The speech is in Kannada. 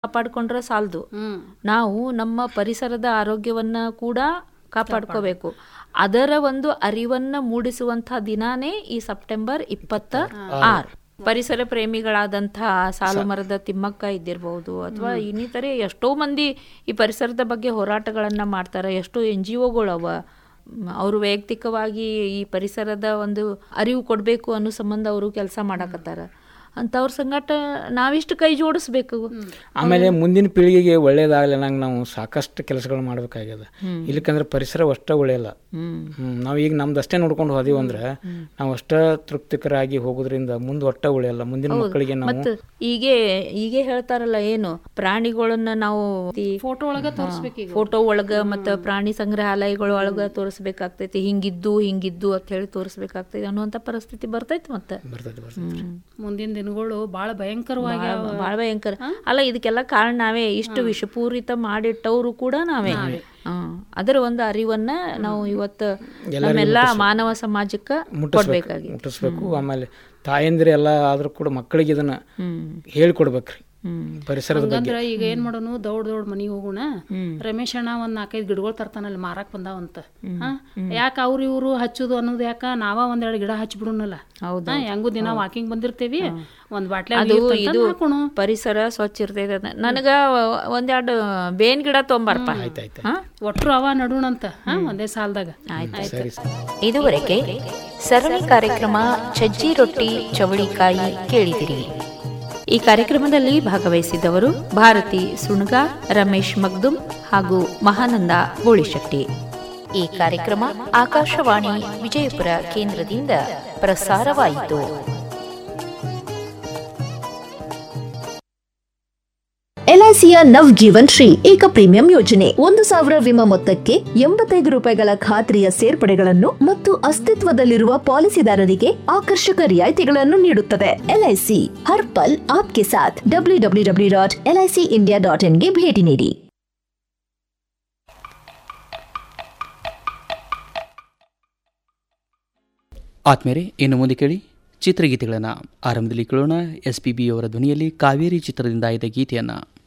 ಕಾಪಾಡ್ಕೊಂಡ್ರೆ ಸಾಲದು ನಾವು ನಮ್ಮ ಪರಿಸರದ ಆರೋಗ್ಯವನ್ನ ಕೂಡ ಕಾಪಾಡ್ಕೋಬೇಕು ಅದರ ಒಂದು ಅರಿವನ್ನ ಮೂಡಿಸುವಂತಹ ದಿನಾನೇ ಈ ಸೆಪ್ಟೆಂಬರ್ ಇಪ್ಪತ್ತ ಆರು ಪರಿಸರ ಪ್ರೇಮಿಗಳಾದಂತಹ ಸಾಲು ಮರದ ತಿಮ್ಮಕ್ಕ ಇದ್ದಿರಬಹುದು ಅಥವಾ ಇನ್ನಿತರೆ ಎಷ್ಟೋ ಮಂದಿ ಈ ಪರಿಸರದ ಬಗ್ಗೆ ಹೋರಾಟಗಳನ್ನ ಮಾಡ್ತಾರೆ ಎಷ್ಟೋ ಎನ್ ಜಿ ಒಗಳು ಅವ ಅವರು ವೈಯಕ್ತಿಕವಾಗಿ ಈ ಪರಿಸರದ ಒಂದು ಅರಿವು ಕೊಡಬೇಕು ಅನ್ನೋ ಸಂಬಂಧ ಅವರು ಕೆಲಸ ಮಾಡಾಕತ್ತಾರ ಅಂಥವ್ರ ಸಂಗಟ ನಾವಿಷ್ಟು ಕೈ ಜೋಡಿಸ್ಬೇಕು ಆಮೇಲೆ ಮುಂದಿನ ಪೀಳಿಗೆಗೆ ಒಳ್ಳೇದಾಗಲಿ ಅನ್ನಂಗೆ ನಾವು ಸಾಕಷ್ಟು ಕೆಲಸಗಳು ಮಾಡ್ಬೇಕಾಗ್ಯದ ಇಲ್ಲಕಂದ್ರೆ ಪರಿಸರ ಅಷ್ಟೇ ಉಳಿಯಲ್ಲ ಹ್ಮ್ ನಾವು ಈಗ ನಮ್ದು ಅಷ್ಟೇ ನೋಡ್ಕೊಂಡು ಹೋದಿವಿ ಅಂದ್ರೆ ನಾವು ಅಷ್ಟ ತೃಪ್ತಿಕರಾಗಿ ಹೋಗೋದ್ರಿಂದ ಮುಂದೆ ಒಟ್ಟ ಉಳಿಯಲ್ಲ ಮುಂದಿನ ಮಕ್ಕಳಿಗೆ ನಾವು ಮತ್ತ ಈಗೆ ಈಗೆ ಹೇಳ್ತಾರಲ್ಲ ಏನು ಪ್ರಾಣಿಗಳನ್ನ ನಾವು ಫೋಟೋ ಒಳಗ ತೋರಿಸ್ಬೇಕು ಫೋಟೋ ಒಳಗ ಮತ್ತ ಪ್ರಾಣಿ ಸಂಗ್ರಹಾಲಯಗಳ ಒಳಗ ತೋರಿಸ್ಬೇಕಾಗ್ತೈತಿ ಹಿಂಗಿದ್ದು ಹಿಂಗಿದ್ದು ಅಂತ ಹೇಳಿ ತೋರಿಸ್ಬೇಕಾಗ್ತೈತಿ ಅನ್ನುವಂತ ಪರಿಸ್ಥಿತಿ ಬರ್ತೈತಿ ಮತ್ತೆ ಬರ್ತೈತಿ ಬರ್ತೈತಿ ಮುಂದಿನ ದಿನಗಳು ಬಹಳ ಭಯಂಕರವಾಗಿ ಬಹಳ ಭಯಂಕರ ಅಲ್ಲ ಇದಕ್ಕೆಲ್ಲ ಕಾರಣ ನಾವೇ ಇಷ್ಟು ವಿಷಪೂರಿತ ಮಾಡಿಟ್ಟವರು ಕೂಡ ನಾವೇ ಹ್ಮ್. ಅದರ ಒಂದು ಅರಿವನ್ನ ನಾವು ಇವತ್ತು ನಮ್ಮೆಲ್ಲ ಮಾನವ ಸಮಾಜಕ್ಕೆ ಕೊಡ್ಬೇಕಾಗಿ ಮುಟ್ಟಿಸ್ಬೇಕು ಆಮೇಲೆ ತಾಯಂದಿರು ಎಲ್ಲ ಆದ್ರೂ ಕೂಡ ಮಕ್ಕಳಿಗೆ ಇದನ್ನ ಹೇಳ್ಕೊಡ್ಬೇಕ್ರಿ ಪರಿಸರದ ಬಗ್ಗೆ ಹಂಗಂದ್ರ ಈಗ ಏನ್ ಮಾಡೋನು ದೌಡ್ ದೌಡ್ ಮನಿಗೆ ಹೋಗೋಣ ರಮೇಶ್ ಅಣ್ಣ ಒಂದ್ ನಾಲ್ಕೈದು ಗಿಡಗಳು ತರ್ತಾನಲ್ಲ ಮಾರಾಕ್ ಬಂದಾವಂತ ಯಾಕ ಅವ್ರು ಇವ್ರು ಹಚ್ಚುದು ಅನ್ನೋದು ಯಾಕ ನಾವ ಒಂದೆರಡು ಗಿಡ ಹಚ್ಬಿಡುನಲ್ಲ ಹೌದು. ಹಾ, ಹೆಂಗೂ ದಿನ ವಾಕಿಂಗ್ ಬಂದಿರ್ತೇವಿ ಒಂದ್ ಬಾಟ್ಲೆ ಅದು ನೀರ್ ತಂದ್ ಇದು ಹಾಕೋಣ ಪರಿಸರ ಸ್ವಚ್ಛ ಇರ್ತೈತೆ ಅದ. ನನಗ ಒಂದೆರಡು ಬೇನ್ ಗಿಡ ತೊಂಬರ್ಪ ಹಾ? ಒಟ್ರು ಅವ ನಡುಣಂತ ಹಾ ಒಂದೇ ಸಾಲದಾಗ ಇದುವರೆಗೆ ಸರಣಿ ಕಾರ್ಯಕ್ರಮ ಸಜ್ಜಿ ರೊಟ್ಟಿ ಚವಳಿಕಾಯಿ ಕೇಳಿದಿರಿ ಈ ಕಾರ್ಯಕ್ರಮದಲ್ಲಿ ಭಾಗವಹಿಸಿದ್ದವರು ಭಾರತಿ ಸುಣ್ಗಾ ರಮೇಶ್ ಮಗ್ದುಮ್ ಹಾಗೂ ಮಹಾನಂದ ಬೋಳಿಶೆಟ್ಟಿ ಈ ಕಾರ್ಯಕ್ರಮ ಆಕಾಶವಾಣಿ ವಿಜಯಪುರ ಕೇಂದ್ರದಿಂದ ಪ್ರಸಾರವಾಯಿತು ಎಲ್ಐಸಿಯ ನವ್ ಜೀವನ್ ಶ್ರೀ ಏಕ ಪ್ರೀಮಿಯಂ ಯೋಜನೆ ಒಂದು ಸಾವಿರ ವಿಮಾ ಮೊತ್ತಕ್ಕೆ ಎಂಬತ್ತೈದು ರೂಪಾಯಿಗಳ ಖಾತ್ರಿಯ ಸೇರ್ಪಡೆಗಳನ್ನು ಮತ್ತು ಅಸ್ತಿತ್ವದಲ್ಲಿರುವ ಪಾಲಿಸಿದಾರರಿಗೆ ಆಕರ್ಷಕ ರಿಯಾಯಿತಿಗಳನ್ನು ನೀಡುತ್ತದೆ ಎಲ್ಐಸಿ ಹರ್ ಪಲ್ ಆಪ್ಗೆ ಸಾಥ್ W W W dot LIC India dot ಇನ್ಗೆ ಭೇಟಿ ನೀಡಿ ಆತ್ಮೇರೆ ಇನ್ನು ಮುಂದೆ ಕೇಳಿ ಚಿತ್ರಗೀತೆಗಳನ್ನು ಆರಂಭದಲ್ಲಿ ಕೇಳೋಣ ಎಸ್ ಪಿ ಬಿ ಅವರ ಧ್ವನಿಯಲ್ಲಿ ಕಾವೇರಿ ಚಿತ್ರದಿಂದ ಆಯ್ದ ಗೀತೆಯನ್ನು